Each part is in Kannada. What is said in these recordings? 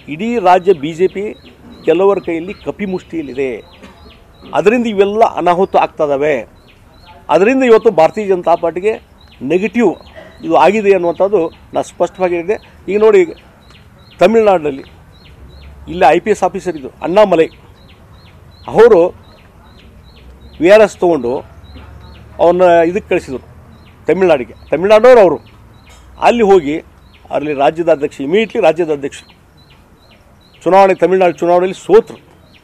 ಇಡೀ ರಾಜ್ಯ ಬಿ ಜೆ ಪಿ ಕೆಲವರ ಕೈಯಲ್ಲಿ ಕಪಿಮುಷ್ಟಿಯಲ್ಲಿದೆ ಅದರಿಂದ ಇವೆಲ್ಲ ಅನಾಹುತ ಆಗ್ತದವೆ ಅದರಿಂದ ಇವತ್ತು ಭಾರತೀಯ ಜನತಾ ಪಾರ್ಟಿಗೆ ನೆಗೆಟಿವ್ ಇದು ಆಗಿದೆ ಅನ್ನುವಂಥದ್ದು ನಾನು ಸ್ಪಷ್ಟವಾಗಿ ಹೇಳಿದೆ ಈಗ ನೋಡಿ ತಮಿಳುನಾಡಿನಲ್ಲಿ ಇಲ್ಲಿ ಐ ಪಿ ಎಸ್ ಆಫೀಸರ್ ಇದು ಅಣ್ಣಾಮಲೈ ಅವರು ವಿ ಆರ್ ಎಸ್ ತೊಗೊಂಡು ಅವನ್ನ ಇದಕ್ಕೆ ಕಳಿಸಿದರು ತಮಿಳ್ನಾಡಿಗೆ ತಮಿಳ್ನಾಡವ್ರು ಅವರು ಅಲ್ಲಿ ಹೋಗಿ ಅಲ್ಲಿ ರಾಜ್ಯದ ಅಧ್ಯಕ್ಷ ಇಮಿಡಿಯೇಟ್ಲಿ ರಾಜ್ಯದ ಅಧ್ಯಕ್ಷ ಚುನಾವಣೆ ತಮಿಳ್ನಾಡು ಚುನಾವಣೆಯಲ್ಲಿ ಸೋತರು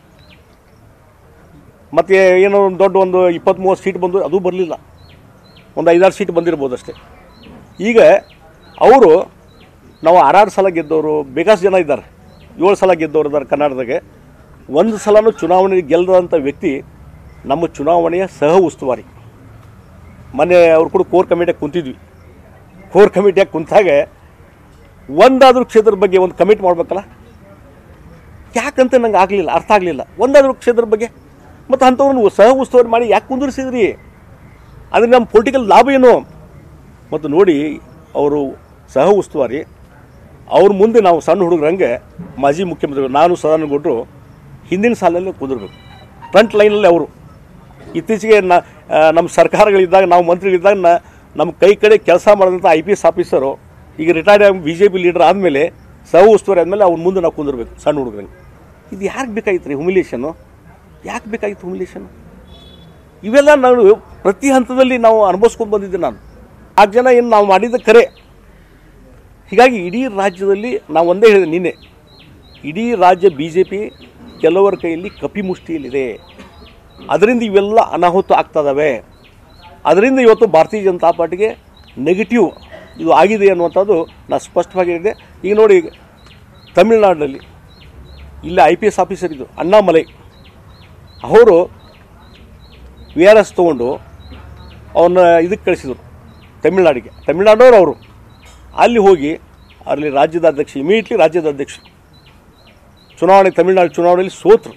ಮತ್ತು ಏನೋ ಒಂದು ದೊಡ್ಡ ಒಂದು ಇಪ್ಪತ್ತ್ ಮೂವತ್ತು ಸೀಟ್ ಬಂದು ಅದು ಬರಲಿಲ್ಲ ಒಂದು ಐದಾರು ಸೀಟ್ ಬಂದಿರ್ಬೋದು ಅಷ್ಟೇ ಈಗ ಅವರು ನಾವು ಆರಾರು ಸಲ ಗೆದ್ದವರು ಬೇಕಾಷ್ಟು ಜನ ಇದ್ದಾರೆ ಏಳು ಸಲ ಗೆದ್ದವರು ಇದ್ದಾರೆ ಕರ್ನಾಟಕದಾಗೆ ಒಂದು ಸಲನೂ ಚುನಾವಣೆ ಗೆಲ್ಲದಂಥ ವ್ಯಕ್ತಿ ನಮ್ಮ ಚುನಾವಣೆಯ ಸಹ ಉಸ್ತುವಾರಿ ಮೊನ್ನೆ ಅವ್ರು ಕೂಡ ಕೋರ್ ಕಮಿಟಿಯಾಗಿ ಕುಂತಿದ್ವಿ ಕೋರ್ ಕಮಿಟಿಯಾಗಿ ಕುಂತಾಗ ಒಂದಾದ್ರೂ ಕ್ಷೇತ್ರದ ಬಗ್ಗೆ ಒಂದು ಕಮಿಟ್ ಮಾಡ್ಬೇಕಲ್ಲ ಯಾಕಂತ ನಂಗೆ ಆಗಲಿಲ್ಲ ಅರ್ಥ ಆಗಲಿಲ್ಲ ಒಂದಾದ್ರೂ ಕ್ಷೇತ್ರದ ಬಗ್ಗೆ ಮತ್ತು ಅಂಥವ್ರನ್ನ ಸಹ ಉಸ್ತುವಾರಿ ಮಾಡಿ ಯಾಕೆ ಕುಂದಿರಿಸಿದ್ರಿ ಅದ್ರ ನಮ್ಮ ಪೊಲಿಟಿಕಲ್ ಲಾಭ ಏನು ಮತ್ತು ನೋಡಿ ಅವರು ಸಹ ಉಸ್ತುವಾರಿ ಅವ್ರ ಮುಂದೆ ನಾವು ಸಣ್ಣ ಹುಡುಗರಂಗೆ ಮಾಜಿ ಮುಖ್ಯಮಂತ್ರಿಗಳು ನಾನು ಸದಾನಂದ ಗೌಡರು ಹಿಂದಿನ ಸಾಲಲ್ಲಿ ಕುದುರ್ಬೇಕು ಫ್ರಂಟ್ ಲೈನಲ್ಲಿ ಅವರು ಇತ್ತೀಚೆಗೆ ನ ಆ, ನಮ್ಮ ಸರ್ಕಾರಗಳಿದ್ದಾಗ ನಾವು ಮಂತ್ರಿಗಳಿದ್ದಾಗ ನ ನಮ್ಮ ಕೈ ಕಡೆ ಕೆಲಸ ಮಾಡಿದಂಥ ಐ ಪಿ ಎಸ್ ಆಫೀಸರು ಈಗ ರಿಟೈರ್ಡ್ ಆಗಿ ಬಿ ಜೆ ಪಿ ಲೀಡರ್ ಆದಮೇಲೆ ಸಹ ಉಸ್ತುವಾರಿ ಆದಮೇಲೆ ಅವ್ರ ಮುಂದೆ ನಾವು ಕುಂದಿರ್ಬೇಕು ಸಣ್ಣ ಹುಡುಗರಂಗೆ ಇದು ಯಾಕೆ ಬೇಕಾಗಿತ್ತು ರೀ ಹುಮಿಲೇಷನ್ನು ಯಾಕೆ ಬೇಕಾಗಿತ್ತು ಹುಮಿಲೇಷನ್ ಇವೆಲ್ಲ ನಾವು ಪ್ರತಿ ಹಂತದಲ್ಲಿ ನಾವು ಅನುಭವಿಸ್ಕೊಂಡು ಬಂದಿದ್ದೆ ನಾನು ನಾಲ್ಕು ಜನ ಏನು ನಾವು ಮಾಡಿದ್ದ ಕರೆ ಹೀಗಾಗಿ ಇಡೀ ರಾಜ್ಯದಲ್ಲಿ ನಾವು ಒಂದೇ ಹೇಳಿದೆ ನಿನ್ನೆ ಇಡೀ ರಾಜ್ಯ ಬಿ ಜೆ ಪಿ ಕೆಲವರ ಕೈಯಲ್ಲಿ ಕಪಿಮುಷ್ಟಿಯಲ್ಲಿದೆ ಅದರಿಂದ ಇವೆಲ್ಲ ಅನಾಹುತ ಆಗ್ತದವೆ ಅದರಿಂದ ಇವತ್ತು ಭಾರತೀಯ ಜನತಾ ಪಾರ್ಟಿಗೆ ನೆಗೆಟಿವ್ ಇದು ಆಗಿದೆ ಅನ್ನುವಂಥದ್ದು ನಾನು ಸ್ಪಷ್ಟವಾಗಿ ಹೇಳಿದೆ ಈಗ ನೋಡಿ ತಮಿಳ್ನಾಡಿನಲ್ಲಿ ಇಲ್ಲಿ ಐ ಪಿ ಎಸ್ ಆಫೀಸರ್ ಇದು ಅಣ್ಣಾಮಲೈ ಅವರು ವಿ ಆರ್ ಎಸ್ ತೊಗೊಂಡು ಅವನ್ನ ಇದಕ್ಕೆ ಕಳಿಸಿದರು ತಮಿಳ್ನಾಡಿಗೆ ತಮಿಳ್ನಾಡವ್ರು ಅವರು ಅಲ್ಲಿ ಹೋಗಿ ಅಲ್ಲಿ ರಾಜ್ಯದ ಅಧ್ಯಕ್ಷ ಇಮಿಡಿಯೇಟ್ಲಿ ರಾಜ್ಯದ ಅಧ್ಯಕ್ಷ ಚುನಾವಣೆ ತಮಿಳ್ನಾಡು ಚುನಾವಣೆಯಲ್ಲಿ ಸೋತರು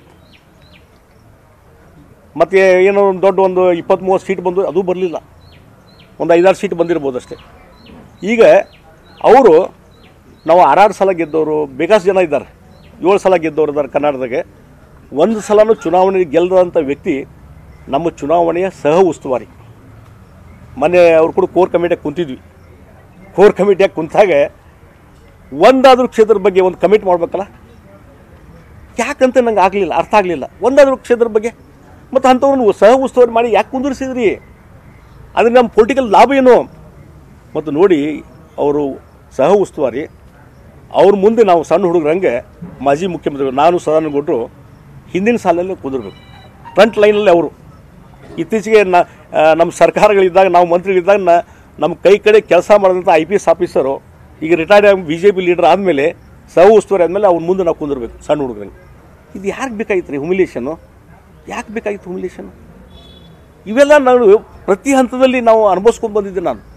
ಮತ್ತು ಏನೋ ಒಂದು ದೊಡ್ಡ ಒಂದು ಇಪ್ಪತ್ತ್ ಮೂವತ್ತು ಸೀಟ್ ಬಂದು ಅದು ಬರಲಿಲ್ಲ ಒಂದು ಐದಾರು ಸೀಟ್ ಬಂದಿರ್ಬೋದು ಅಷ್ಟೇ ಈಗ ಅವರು ನಾವು ಆರಾರು ಸಲ ಗೆದ್ದವರು ಬೇಕಾಷ್ಟು ಜನ ಇದ್ದಾರೆ ಏಳು ಸಲ ಗೆದ್ದವರು ಇದ್ದಾರೆ ಕರ್ನಾಟಕದಾಗೆ ಒಂದು ಸಲನೂ ಚುನಾವಣೆ ಗೆಲ್ಲದಂಥ ವ್ಯಕ್ತಿ ನಮ್ಮ ಚುನಾವಣೆಯ ಸಹ ಉಸ್ತುವಾರಿ ಮೊನ್ನೆ ಅವ್ರು ಕೂಡ ಕೋರ್ ಕಮಿಟಿಯಾಗಿ ಕುಂತಿದ್ವಿ ಕೋರ್ ಕಮಿಟಿಯಾಗಿ ಕುಂತಾಗ ಒಂದಾದ್ರೂ ಕ್ಷೇತ್ರದ ಬಗ್ಗೆ ಒಂದು ಕಮಿಟ್ ಮಾಡ್ಬೇಕಲ್ಲ ಯಾಕಂತ ನಂಗೆ ಆಗಲಿಲ್ಲ ಅರ್ಥ ಆಗಲಿಲ್ಲ ಒಂದಾದ್ರೂ ಕ್ಷೇತ್ರದ ಬಗ್ಗೆ ಮತ್ತು ಅಂಥವ್ರನ್ನ ಸಹ ಉಸ್ತುವಾರಿ ಮಾಡಿ ಯಾಕೆ ಕುಂದಿರಿಸಿದ್ರಿ ಅದ್ರ ನಮ್ಮ ಪೊಲಿಟಿಕಲ್ ಲಾಭ ಏನು ಮತ್ತು ನೋಡಿ ಅವರು ಸಹ ಉಸ್ತುವಾರಿ ಅವ್ರ ಮುಂದೆ ನಾವು ಸಣ್ಣ ಹುಡುಗರಂಗೆ ಮಾಜಿ ಮುಖ್ಯಮಂತ್ರಿಗಳು ನಾನು ಸದಾನಂದ ಗೌಡರು ಹಿಂದಿನ ಸಾಲಲ್ಲಿ ಕುದುರ್ಬೇಕು ಫ್ರಂಟ್ ಲೈನಲ್ಲಿ ಅವರು ಇತ್ತೀಚೆಗೆ ನ ಆ, ನಮ್ಮ ಸರ್ಕಾರಗಳಿದ್ದಾಗ ನಾವು ಮಂತ್ರಿಗಳಿದ್ದಾಗ ನ ನಮ್ಮ ಕೈ ಕಡೆ ಕೆಲಸ ಮಾಡಿದಂಥ ಐ ಪಿ ಎಸ್ ಆಫೀಸರು ಈಗ ರಿಟೈರ್ಡ್ ಆಗಿ ಬಿ ಜೆ ಪಿ ಲೀಡರ್ ಆದಮೇಲೆ ಸಹ ಉಸ್ತುವಾರಿ ಆದಮೇಲೆ ಅವ್ರ ಮುಂದೆ ನಾವು ಕುಂದಿರ್ಬೇಕು ಸಣ್ಣ ಹುಡುಗರಂಗೆ ಇದು ಯಾಕೆ ಬೇಕಾಗಿತ್ತು ರೀ ಹುಮಿಲೇಷನ್ನು ಯಾಕೆ ಬೇಕಾಗಿತ್ತು ಹುಮಿಲೇಷನ್ ಇವೆಲ್ಲ ನಾವು ಪ್ರತಿ ಹಂತದಲ್ಲಿ ನಾವು ಅನುಭವಿಸ್ಕೊಂಡು ಬಂದಿದ್ದೆ ನಾನು